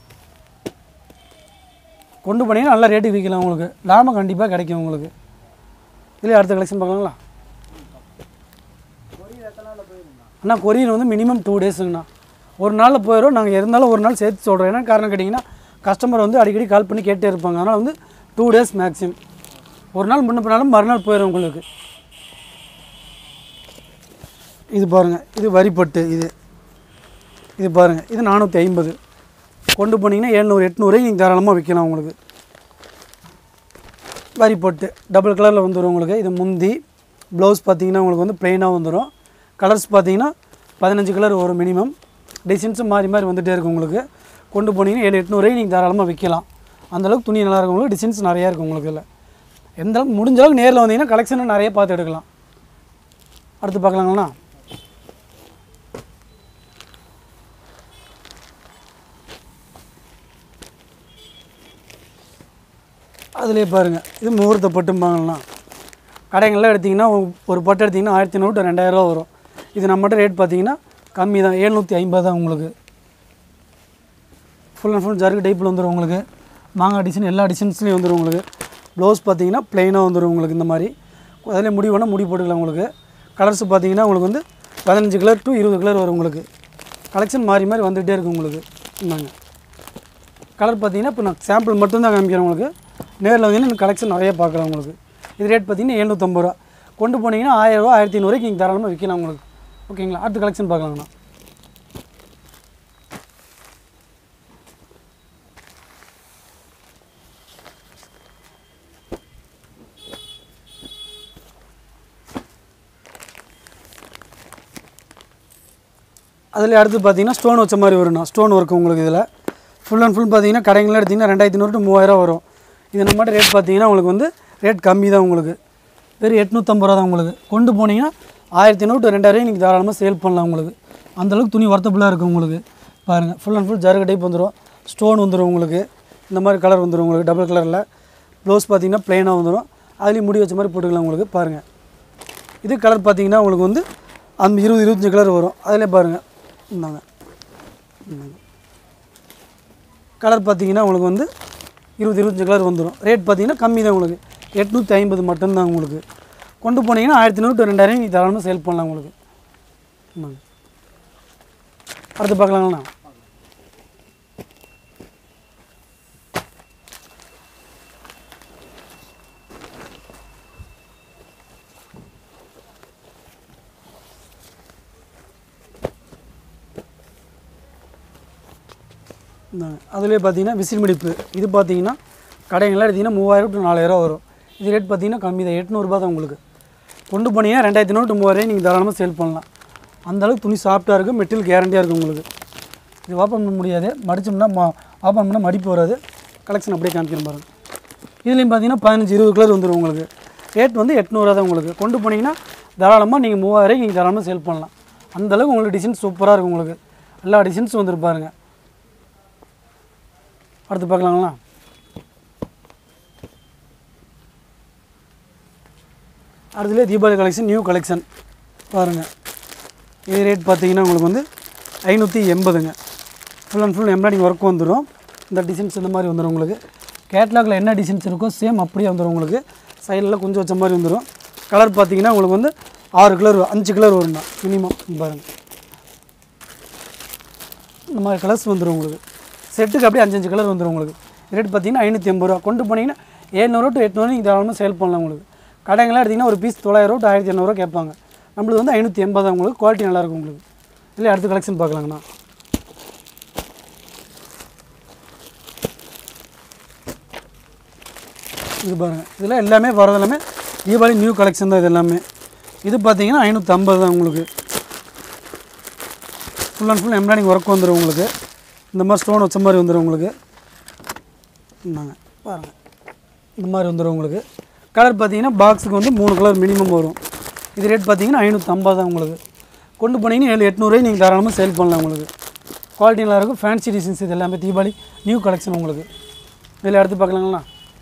கொண்டு போனீங்கன்னா நல்ல ரேட்டுக்கு விற்கலாம் உங்களுக்கு லாபம் கண்டிப்பாக கிடைக்கும் உங்களுக்கு இதுலேயே அடுத்த கலெக்ஷன் பார்க்கலாங்களா அண்ணா கொரியர் வந்து மினிமம் டூ டேஸுங்கண்ணா ஒரு நாளில் போயிடும் நாங்கள் இருந்தாலும் ஒரு நாள் சேர்த்து சொல்கிறோம் என்ன காரணம் கேட்டிங்கன்னா கஸ்டமர் வந்து அடிக்கடி கால் பண்ணி கேட்டே இருப்பாங்க அதனால் வந்து டூ டேஸ் மேக்ஸிமம் ஒரு நாள் முன்ன பின்னாலும் மறுநாள் போயிடும் உங்களுக்கு இது பாருங்கள் இது வரிப்பட்டு இது இது பாருங்கள் இது நானூற்றி ஐம்பது கொண்டு போனீங்கன்னா எழுநூறு எட்நூறு நீங்கள் தாராளமாக விற்கலாம் உங்களுக்கு வரி போட்டு டபுள் கலரில் வந்துடும் உங்களுக்கு இது முந்தி ப்ளவுஸ் பார்த்தீங்கன்னா உங்களுக்கு வந்து ப்ளெயினாக வந்துடும் கலர்ஸ் பார்த்தீங்கன்னா பதினஞ்சு கலர் வரும் மினிமம் டிசைன்ஸும் மாறி மாறி வந்துகிட்டே இருக்கும் உங்களுக்கு கொண்டு போனீங்கன்னா ஏழு எட்நூறுவாய்க்கு நீங்கள் தாராளமாக விற்கலாம் அந்தளவுக்கு துணி நல்லா இருக்கும் உங்களுக்கு டிசைன்ஸ் நிறையா இருக்கும் உங்களுக்கு இதில் எந்த அளவுக்கு முடிஞ்ச அளவுக்கு நேரில் வந்தீங்கன்னா கலெக்ஷன் நிறைய பார்த்து எடுக்கலாம் அடுத்து பார்க்கலாங்களா அதுலேயே பாருங்கள் இது முகூர்த்த பட்டும்பாங்கலாம் கடைங்கள்லாம் எடுத்திங்கன்னா ஒரு பட்டு எடுத்திங்கன்னா ஆயிரத்தி நூறு to ரெண்டாயிரரூவா வரும் இது நம்மகிட்ட ரேட் பார்த்தீங்கன்னா கம்மி தான் ஏழ்நூற்றி ஐம்பது தான் உங்களுக்கு ஃபுல் அண்ட் ஃபுல் ஜருக்கு டைப்பில் வந்துடும் உங்களுக்கு மாங்காய் டிசைன் எல்லா டிசைன்ஸ்லேயும் வந்துடும் உங்களுக்கு ப்ளவுஸ் பார்த்தீங்கன்னா ப்ளைனாக வந்துடும் உங்களுக்கு இந்த மாதிரி அதில் முடி வேணால் முடி போட்டுக்கலாம் உங்களுக்கு கலர்ஸ் பார்த்தீங்கன்னா உங்களுக்கு வந்து பதினஞ்சு கலர் டு இருபது கலர் வரும் உங்களுக்கு கலெக்ஷன் மாறி மாறி வந்துகிட்டே இருக்கும் உங்களுக்கு இந்தாங்க கலர் பார்த்தீங்கன்னா இப்போ நான் சாம்பிள் மட்டும்தான் காமிக்கிறேன் உங்களுக்கு நேரில் வந்தீங்கன்னா இந்த கலெக்ஷன் நிறைய பார்க்கலாம் உங்களுக்கு இது ரேட் பார்த்தீங்கன்னா எழுநூற்றம்பது ரூபா கொண்டு போனீங்கன்னா ஆயிரரூவா ஆயிரத்தி ஐநூறுவாய்க்கு நீங்கள் தாராளமாக விற்கலாம் உங்களுக்கு ஓகேங்களா அடுத்த கலெக்ஷன் பார்க்கலாங்கண்ணா அதில் அடுத்து பார்த்தீங்கன்னா ஸ்டோன் வச்ச மாதிரி வரும்ண்ணா ஸ்டோன் ஒர்க் உங்களுக்கு இதில் ஃபுல் அண்ட் ஃபுல் பார்த்தீங்கன்னா கடைங்களில் எடுத்திங்கன்னா ரெண்டாயிரத்தி நூறு டு மூவாயிரம் வரும் இது நம்மகிட்ட ரேட் பார்த்தீங்கன்னா உங்களுக்கு வந்து ரேட் கம்மி தான் உங்களுக்கு வெறும் எட்நூற்றம்பது ரூபா தான் உங்களுக்கு கொண்டு போனீங்கன்னா ஆயிரத்தி நூறு டு ரெண்டாயிரம் நீங்கள் தாராளமாக சேல் பண்ணலாம் உங்களுக்கு அந்தளவுக்கு துணி ஒர்த்தபுளாக இருக்கும் உங்களுக்கு பாருங்கள் ஃபுல் அண்ட் ஃபுல் ஜருக டைப் வந்துடும் ஸ்டோன் வந்துடும் உங்களுக்கு இந்த மாதிரி கலர் வந்துடும் உங்களுக்கு டபுள் கலரில் ப்ளவுஸ் பார்த்தீங்கன்னா ப்ளைனாக வந்துடும் அதுலேயும் முடி வச்ச மாதிரி போட்டுக்கலாம் உங்களுக்கு பாருங்கள் இது கலர் பார்த்தீங்கன்னா உங்களுக்கு வந்து அந்த இருபது இருபத்தஞ்சி கலர் வரும் அதிலே பாருங்கள் இந்தாங்க இந்தாங்க கலர் பார்த்தீங்கன்னா உங்களுக்கு வந்து இருபது இருபத்தஞ்சி கலர் வந்துடும் ரேட் பார்த்தீங்கன்னா கம்மி தான் உங்களுக்கு எட்நூற்றி ஐம்பது மட்டும்தான் உங்களுக்கு கொண்டு போனீங்கன்னா ஆயிரத்தி நூறு to ரெண்டாயிரம் நீங்கள் தாராளமாக சேல் பண்ணலாம் உங்களுக்கு இந்தாங்க அடுத்து பார்க்கலாங்களா இந்தாங்க அதுலேயே பார்த்தீங்கன்னா விசில் மிடிப்பு இது பார்த்தீங்கன்னா கடைங்கள்லாம் எடுத்திங்கன்னா மூவாயிரம் டு நாலாயிரம் வரும் இது ரேட் பார்த்தீங்கன்னா கம்மி தான் எட்நூறுபா தான் உங்களுக்கு கொண்டு போனீங்கன்னா ரெண்டாயிரத்தி நூறு டு மூவாயிரம் நீங்கள் தாராளமாக சேல் பண்ணலாம் அந்த அளவுக்கு துணி சாஃப்ட்டாக இருக்கும் மெட்டீரியல் கேரண்டியாக இருக்கும் உங்களுக்கு இது ஓப்பன் பண்ண முடியாது மடிச்சோம்னா மா ஓப்பன் பண்ணால் மடிப்பு வராது கலெக்ஷன் அப்படியே காமிக்கிறேன் பாருங்கள் இதுலேயும் பார்த்தீங்கன்னா பதினஞ்சு இருபது கலர் வந்துடும் உங்களுக்கு ரேட் வந்து எட்நூறுவா தான் உங்களுக்கு கொண்டு போனீங்கன்னா தாராளமாக நீங்கள் மூவாயிரம் நீங்கள் தாராளமாக சேல் பண்ணலாம் அந்த அளவுக்கு உங்களுக்கு டிசைன் சூப்பராக இருக்கும் உங்களுக்கு எல்லா டிசைன்ஸும் வந்துட்டு பாருங்க அடுத்து பார்க்கலாங்களா அடுத்ததுலேயே தீபாவளி கலெக்ஷன் நியூ கலெக்ஷன் பாருங்கள் இது ரேட் பார்த்தீங்கன்னா உங்களுக்கு வந்து ஐநூற்றி எண்பதுங்க full and full embroidering work வந்துடும் இந்த டிசைன்ஸ் இந்த மாதிரி வந்துடும் உங்களுக்கு கேட்லாகில் என்ன டிசைன்ஸ் இருக்கோ சேம் அப்படியே வந்துடும் உங்களுக்கு சைடில் கொஞ்சம் வச்ச மாதிரி வந்துடும் கலர் பார்த்தீங்கன்னா உங்களுக்கு வந்து ஆறு கலர் அஞ்சு கலர் வரும்ண்ணா மினிமம் பாருங்கள் இந்த மாதிரி கலர்ஸ் வந்துடும் உங்களுக்கு செட்டுக்கு அப்படியே அஞ்சு அஞ்சு கலர் வந்துடும் உங்களுக்கு ரேட் பார்த்தீங்கன்னா ஐநூற்றி எண்பது ரூபா கொண்டு போனீங்கன்னா ஏழ்நூறு டு எட்நூறு நீங்கள் தாராளமாக சேல் பண்ணலாம் உங்களுக்கு கடைங்களாம் எடுத்திங்கன்னா ஒரு பீஸ் தொள்ளாயிரம் டு ஆயிரத்தி இரநூறுவா கேட்பாங்க நம்மளுக்கு வந்து ஐநூற்றி எண்பது உங்களுக்கு குவாலிட்டி நல்லாயிருக்கும் உங்களுக்கு இல்லை அடுத்த கலெக்ஷன் பார்க்கலாங்கண்ணா இது பாருங்கள் இதில் எல்லாமே வரது எல்லாமே தீபாவளி நியூ கலெக்ஷன் தான் இது எல்லாமே இது பார்த்தீங்கன்னா ஐநூற்றி ஐம்பது தான் உங்களுக்கு full and full embroidering work வந்துடும் உங்களுக்கு இந்த மாதிரி ஸ்டோன் வச்ச மாதிரி வந்துடும் உங்களுக்கு இந்தாங்க பாருங்கள் இந்த மாதிரி வந்துடும் உங்களுக்கு கலர் பார்த்தீங்கன்னா பாக்ஸுக்கு வந்து மூணு கலர் மினிமம் வரும் இது ரேட் பார்த்தீங்கன்னா ஐநூற்றம்பது தான் உங்களுக்கு கொண்டு போனீங்கன்னா ஏழு எட்நூறுவாய் நீங்கள் தாராளமாக சேல் பண்ணலாம் உங்களுக்கு குவாலிட்டி நல்லா இருக்கும் ஃபேன்சி டிசைன்ஸ் இது எல்லாமே தீபாவளி நியூ கலெக்ஷன் உங்களுக்கு இதில் எடுத்து பார்க்கலாங்களா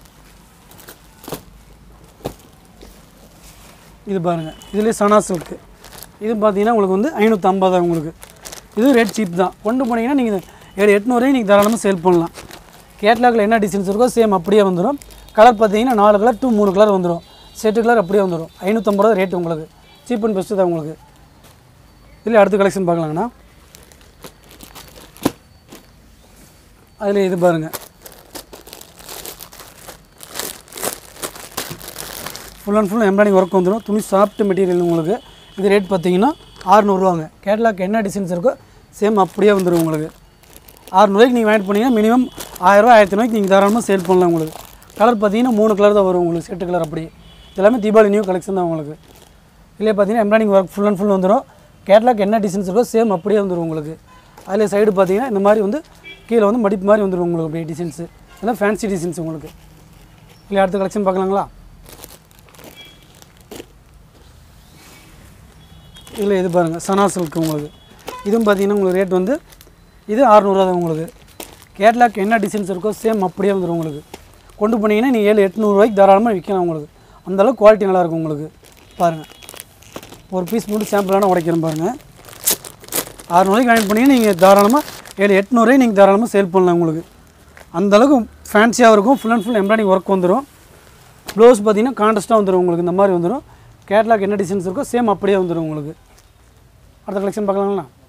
இது பாருங்கள் இதுலேயே சனா சில்க்கு இது பார்த்தீங்கன்னா உங்களுக்கு வந்து ஐநூற்றம்பது தான் உங்களுக்கு இது ரேட் சீப் தான் கொண்டு போனீங்கன்னா நீங்கள் ஏழு எட்நூறுவாய் நீங்கள் தாராளமாக சேல் பண்ணலாம் கேட்லாகில் என்ன டிசைன்ஸ் இருக்கோ சேம் அப்படியே வந்துடும் கலர் பார்த்தீங்கன்னா நாலு கலர் டூ மூணு கலர் வந்துடும் செட்டு கலர் அப்படியே வந்துடும் ஐநூற்றம்பது ரூபா ரேட் உங்களுக்கு சீப் அண்ட் பெஸ்ட்டு தான் உங்களுக்கு இல்லை அடுத்த கலெக்ஷன் பார்க்கலாங்கண்ணா அதில் இது பாருங்கள் full and full embroidering work வந்துடும் துணி சாஃப்ட் மெட்டீரியல் உங்களுக்கு இது ரேட் பார்த்தீங்கன்னா ஆறுநூறுவாங்க கேட்லாக் என்ன டிசைன்ஸ் இருக்கோ சேம் அப்படியே வந்துடும் உங்களுக்கு ஆறுநூறுவாய்க்கு நீங்கள் வாங்கிட்டு போனீங்கன்னா மினிமம் ஆயிரரூவா ஆயிரத்தி ரூபாய்க்கு நீங்கள் தாராளமாக சேல் பண்ணலாம் உங்களுக்கு கலர் பார்த்தீங்கன்னா மூணு கலர் தான் வரும் உங்களுக்கு செட்டு கலர் அப்படி எல்லாமே தீபாவளி நியூ கலெக்ஷன் தான் உங்களுக்கு இதிலே பார்த்தீங்கன்னா embroidering work full and full வந்துடும் கேட்லாக் என்ன டிசைன்ஸ் இருக்கோ சேம் அப்படியே வந்துடும் உங்களுக்கு அதில் சைடு பார்த்தீங்கன்னா இந்த மாதிரி வந்து கீழே வந்து மடிப்பு மாதிரி வந்துடும் உங்களுக்கு அப்படியே டிசைன்ஸு இதெல்லாம் ஃபேன்சி டிசைன்ஸ் உங்களுக்கு இல்லை அடுத்த கலெக்ஷன் பார்க்கலாங்களா இதில் இது பாருங்கள் சனா சில்க் உங்களுக்கு இதுவும் பார்த்தீங்கன்னா உங்களுக்கு ரேட் வந்து இது அறநூறுவா தான் உங்களுக்கு கேட்லாக் என்ன டிசைன்ஸ் இருக்கோ சேம் அப்படியே வந்துடும் உங்களுக்கு கொண்டு போனீங்கன்னா நீங்கள் ஏழு எட்நூறுவாய்க்கு தாராளமாக விற்கலாம் உங்களுக்கு அந்தளவுக்கு குவாலிட்டி நல்லாயிருக்கும் உங்களுக்கு பாருங்கள் ஒரு பீஸ் மட்டும் சாம்பிளான உடைக்கிறேன் பாருங்கள் அறநூறுவாய்க்கு வாங்கி போனீங்கன்னா நீங்கள் தாராளமாக ஏழு எட்நூறுவாய் நீங்கள் தாராளமாக சேல் பண்ணலாம் உங்களுக்கு அந்தளவுக்கு ஃபேன்சியாக இருக்கும் full and full embroidering work வந்துடும் ப்ளவுஸ் பார்த்தீங்கன்னா கான்ட்ராஸ்ட்டாக வந்துடும் உங்களுக்கு இந்த மாதிரி வந்துடும் கேட்லாக் என்ன டிசைன்ஸ் இருக்கோ சேம் அப்படியே வந்துடும் உங்களுக்கு அடுத்த கலெக்ஷன் பார்க்கலாங்களா